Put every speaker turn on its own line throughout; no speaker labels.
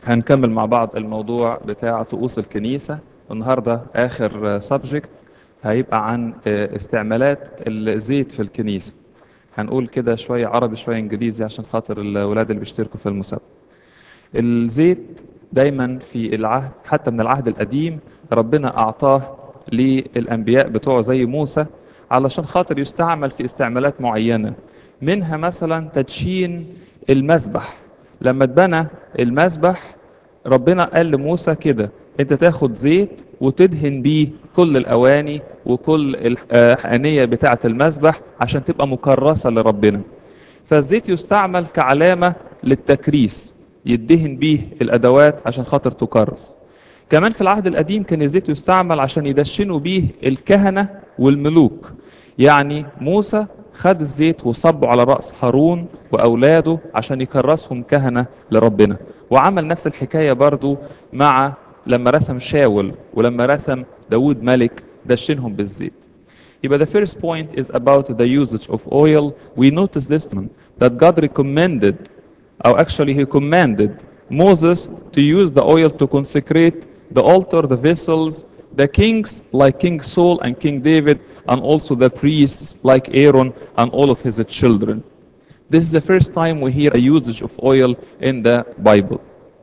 هنكمل مع بعض الموضوع بتاع طقوس الكنيسة النهاردة آخر سبجكت هيبقى عن استعمالات الزيت في الكنيسة هنقول كده شوية عربي شوية إنجليزي عشان خاطر الولاد اللي بيشتركوا في المسابقة الزيت دايما في العهد حتى من العهد القديم ربنا أعطاه للأنبياء بتوعه زي موسى علشان خاطر يستعمل في استعمالات معينة منها مثلا تدشين المسبح لما اتبنى المسبح ربنا قال لموسى كده انت تاخد زيت وتدهن بيه كل الاواني وكل الانيه بتاعه المسبح عشان تبقى مكرسه لربنا فالزيت يستعمل كعلامه للتكريس يدهن بيه الادوات عشان خاطر تكرس كمان في العهد القديم كان الزيت يستعمل عشان يدشنوا بيه الكهنه والملوك يعني موسى خد الزيت وصبه على رأس هارون وأولاده عشان يكرسهم كهنة لربنا وعمل نفس الحكاية برضو مع لما رسم شاول ولما رسم داود ملك دشنهم بالزيت يبقى the first point is about the usage of oil we notice this that God recommended or actually he commanded Moses to use the oil to consecrate the altar the vessels the kings like King Saul and King David, and also the priests like Aaron and all of his children. This is the first time we hear a usage of oil in the Bible.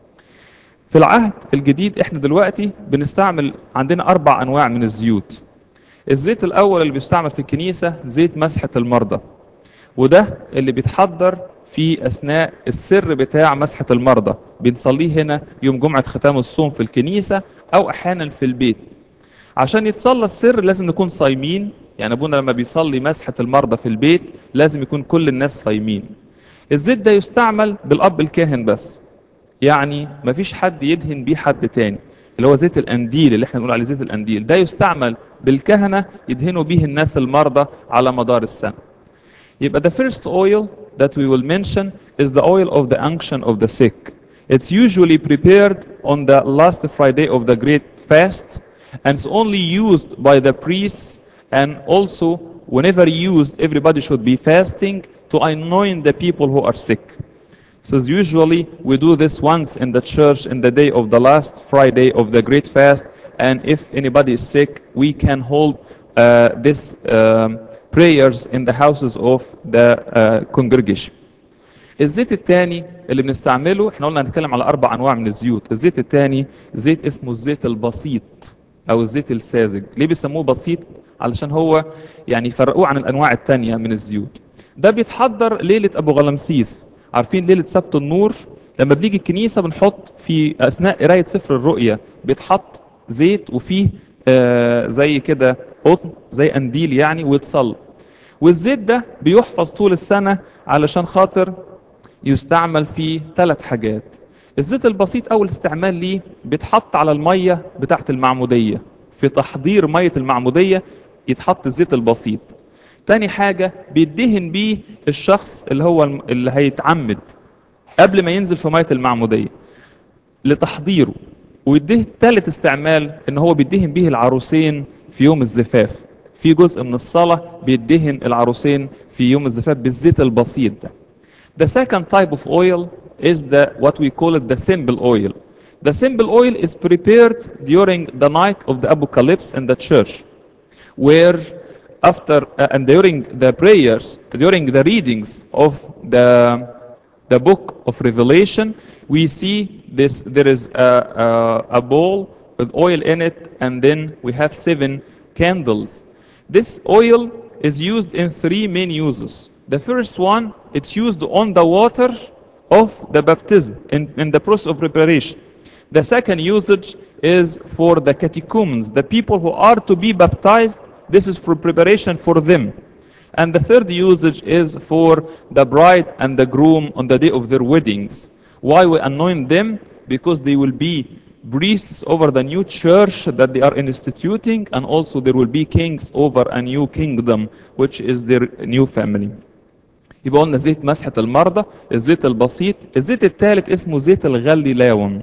في العهد الجديد احنا دلوقتي بنستعمل عندنا اربع انواع من الزيوت. الزيت الاول اللي بيستعمل في الكنيسه زيت مسحه المرضى. وده اللي بيتحضر في اثناء السر بتاع مسحه المرضى بنصليه هنا يوم جمعه ختام الصوم في الكنيسه او احيانا في البيت عشان يتصلى السر لازم نكون صايمين يعني ابونا لما بيصلي مسحه المرضى في البيت لازم يكون كل الناس صايمين الزيت ده يستعمل بالاب الكاهن بس يعني مفيش حد يدهن بيه حد تاني اللي هو زيت الانديل اللي احنا بنقول عليه زيت الانديل ده يستعمل بالكهنه يدهنوا بيه الناس المرضى على مدار السنه يبقى the first oil that we will mention is the oil of the unction of the sick. It's usually prepared on the last Friday of the great fast and it's only used by the priests and also whenever used everybody should be fasting to anoint the people who are sick. So usually we do this once in the church in the day of the last Friday of the great fast and if anybody is sick we can hold uh, this um, prayers in the houses of the uh, congregation. الزيت الثاني اللي بنستعمله احنا قلنا هنتكلم على اربع انواع من الزيوت، الزيت الثاني زيت اسمه الزيت البسيط او الزيت الساذج، ليه بيسموه بسيط؟ علشان هو يعني يفرقوه عن الانواع الثانيه من الزيوت. ده بيتحضر ليله ابو غلمسيس، عارفين ليله سبت النور لما بنيجي الكنيسه بنحط في اثناء قرايه سفر الرؤيا بيتحط زيت وفيه آه زي كده قطن زي قنديل يعني ويتصلى والزيت ده بيحفظ طول السنة علشان خاطر يستعمل في ثلاث حاجات الزيت البسيط أول استعمال ليه بيتحط على المية بتاعت المعمودية في تحضير مية المعمودية يتحط الزيت البسيط تاني حاجة بيدهن بيه الشخص اللي هو اللي هيتعمد قبل ما ينزل في مية المعمودية لتحضيره ويديه ثالث استعمال ان هو بيدهن به العروسين في يوم الزفاف في جزء من الصلاة بيدهن العروسين في يوم الزفاف بالزيت البسيط ده The second type of oil is the what we call it the simple oil. The simple oil is prepared during the night of the apocalypse in the church where after uh, and during the prayers during the readings of the the book of revelation we see this there is a, a, a bowl with oil in it and then we have seven candles this oil is used in three main uses the first one it's used on the water of the baptism in, in the process of preparation the second usage is for the catechumens the people who are to be baptized this is for preparation for them and the third usage is for the bride and the groom on the day of their weddings. Why we anoint them? Because they will be priests over the new church that they are instituting, and also there will be kings over a new kingdom, which is their new family. يبقى قلنا زيت مسحة المرضى، الزيت البسيط، الزيت الثالث اسمه زيت الغليلاون.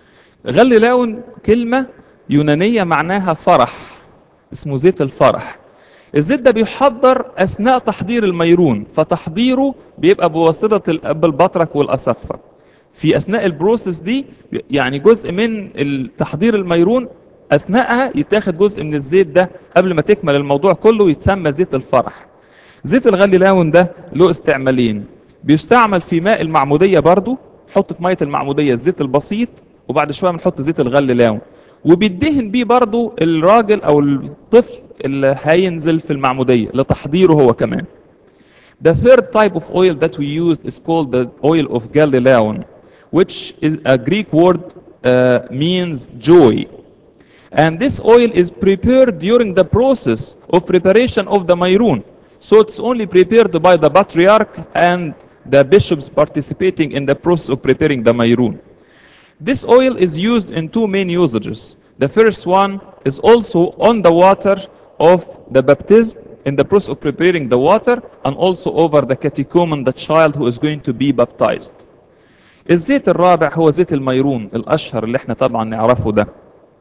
غليلاون كلمة يونانية معناها فرح، اسمه زيت الفرح. الزيت ده بيحضر اثناء تحضير الميرون فتحضيره بيبقى بواسطه الاب البطرك والاصفه في اثناء البروسيس دي يعني جزء من تحضير الميرون اثناءها يتاخد جزء من الزيت ده قبل ما تكمل الموضوع كله يتسمى زيت الفرح زيت الغليلاون ده له استعمالين بيستعمل في ماء المعمودية برضو حط في مية المعمودية الزيت البسيط وبعد شوية بنحط زيت الغليلاون وبيدهن بيه برضو الراجل او الطفل اللي هينزل في المعمودية لتحضيره هو كمان The third type of oil that we use is called the oil of Galileon, which is a Greek word uh, means joy. And this oil is prepared during the process of preparation of the Mayrun. So it's only prepared by the patriarch and the bishops participating in the process of preparing the Mayrun. This oil is used in two main usages. The first one is also on the water of the baptism in the process of preparing the water and also over the catechumen, the child who is going to be baptized. الزيت الرابع هو زيت الميرون الأشهر اللي احنا طبعا نعرفه ده.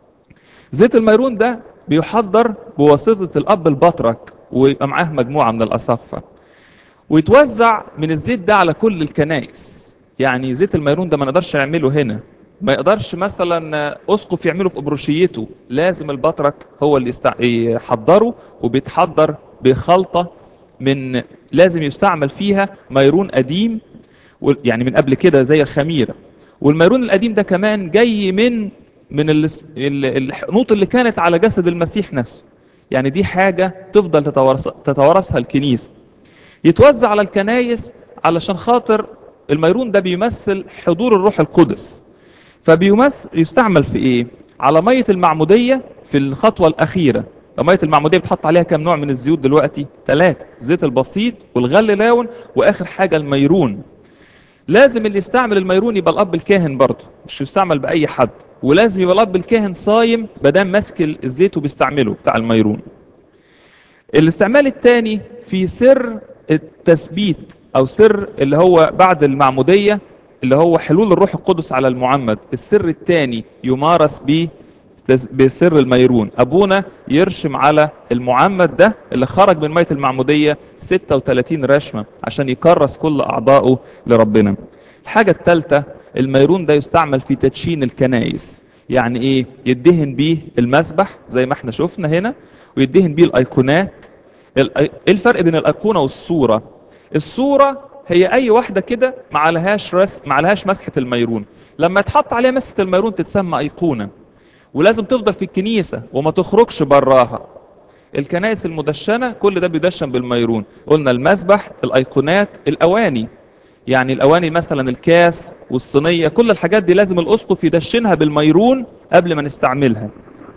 زيت الميرون ده بيحضر بواسطة الأب البطرك ويبقى معاه مجموعة من الأصفة. ويتوزع من الزيت ده على كل الكنائس. يعني زيت الميرون ده ما نقدرش نعمله هنا ما يقدرش مثلا اسقف يعمله في ابروشيته لازم البطرك هو اللي يستع... يحضره وبيتحضر بخلطه من لازم يستعمل فيها ميرون قديم يعني من قبل كده زي الخميره والميرون القديم ده كمان جاي من من الحنوط اللي كانت على جسد المسيح نفسه يعني دي حاجه تفضل تتوارث تتوارثها الكنيسه يتوزع على الكنايس علشان خاطر الميرون ده بيمثل حضور الروح القدس فبيمس يستعمل في ايه على ميه المعموديه في الخطوه الاخيره ميه المعموديه بتحط عليها كام نوع من الزيوت دلوقتي ثلاثه الزيت البسيط والغليلاون واخر حاجه الميرون لازم اللي يستعمل الميرون يبقى الاب الكاهن برضه مش يستعمل باي حد ولازم يبقى الاب الكاهن صايم بدام ماسك الزيت وبيستعمله بتاع الميرون الاستعمال الثاني في سر التثبيت او سر اللي هو بعد المعموديه اللي هو حلول الروح القدس على المعمد السر الثاني يمارس به بسر الميرون ابونا يرشم على المعمد ده اللي خرج من ميه المعموديه 36 رشمه عشان يكرس كل اعضائه لربنا الحاجه الثالثه الميرون ده يستعمل في تدشين الكنائس يعني ايه يدهن بيه المسبح زي ما احنا شفنا هنا ويدهن بيه الايقونات ايه الفرق بين الايقونه والصوره الصوره هي اي واحده كده ما عليهاش رس ما عليهاش مسحه الميرون لما تحط عليها مسحه الميرون تتسمى ايقونه ولازم تفضل في الكنيسه وما تخرجش براها الكنائس المدشنه كل ده بيدشن بالميرون قلنا المسبح الايقونات الاواني يعني الاواني مثلا الكاس والصينيه كل الحاجات دي لازم الاسقف يدشنها بالميرون قبل ما نستعملها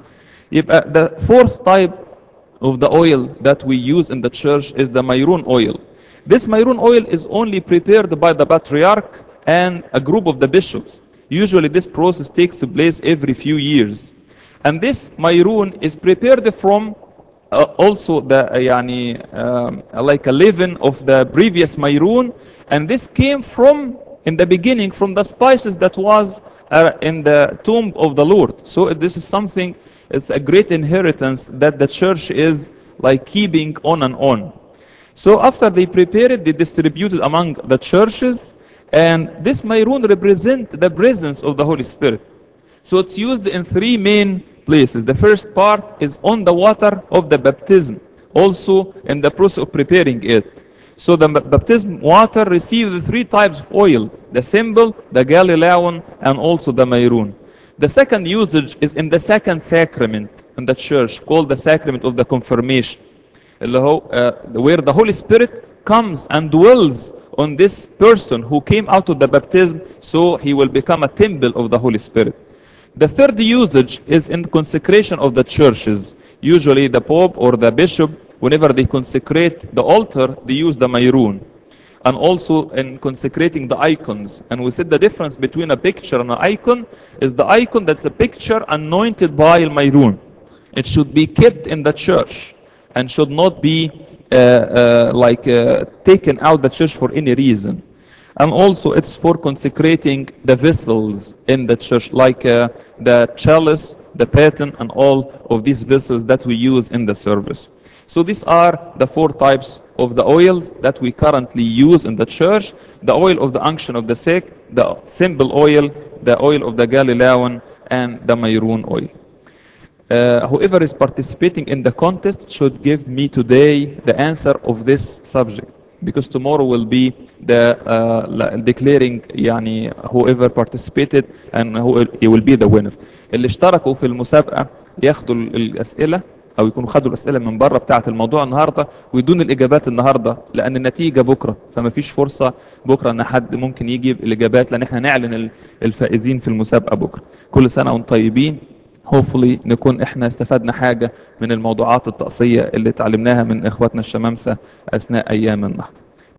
يبقى the fourth type of the oil that we use in the church is the myron oil This Mayrun oil is only prepared by the patriarch and a group of the bishops. Usually this process takes place every few years. And this Mayrun is prepared from uh, also the uh, يعني, um, like a leaven of the previous Mayrun. And this came from, in the beginning, from the spices that was uh, in the tomb of the Lord. So this is something, it's a great inheritance that the church is like keeping on and on. So after they prepared it, they distributed among the churches, and this Mayrun represent the presence of the Holy Spirit. So it's used in three main places. The first part is on the water of the baptism, also in the process of preparing it. So the baptism water receives the three types of oil, the symbol, the Galilean, and also the Mayrun. The second usage is in the second sacrament in the church, called the sacrament of the confirmation. اللي هو uh, where the Holy Spirit comes and dwells on this person who came out of the baptism so he will become a temple of the Holy Spirit. The third usage is in consecration of the churches. Usually the Pope or the Bishop, whenever they consecrate the altar, they use the Mayrun. And also in consecrating the icons. And we said the difference between a picture and an icon is the icon that's a picture anointed by Mayrun. It should be kept in the church and should not be uh, uh, like uh, taken out the church for any reason. And also it's for consecrating the vessels in the church, like the chalice, the paten, and all of these vessels that we use in the service. So these are the four types of the oils that we currently use in the church. The oil of the unction of the sick, the simple oil, the oil of the Galilean, and the Maroon oil. Uh, whoever is participating in the contest should give me today the answer of this subject because tomorrow will be the uh, la- declaring يعني whoever participated and who he will be the winner اللي اشتركوا في المسابقة ياخدوا ال- الأسئلة أو يكونوا خدوا الأسئلة من بره بتاعة الموضوع النهاردة ويدون الإجابات النهاردة لأن النتيجة بكرة فما فيش فرصة بكرة إن حد ممكن يجيب الإجابات لأن إحنا نعلن ال- الفائزين في المسابقة بكرة كل سنة وانتم طيبين hopefully نكون احنا استفدنا حاجة من الموضوعات الطقسية اللي اتعلمناها من اخواتنا الشمامسة اثناء ايام النهضة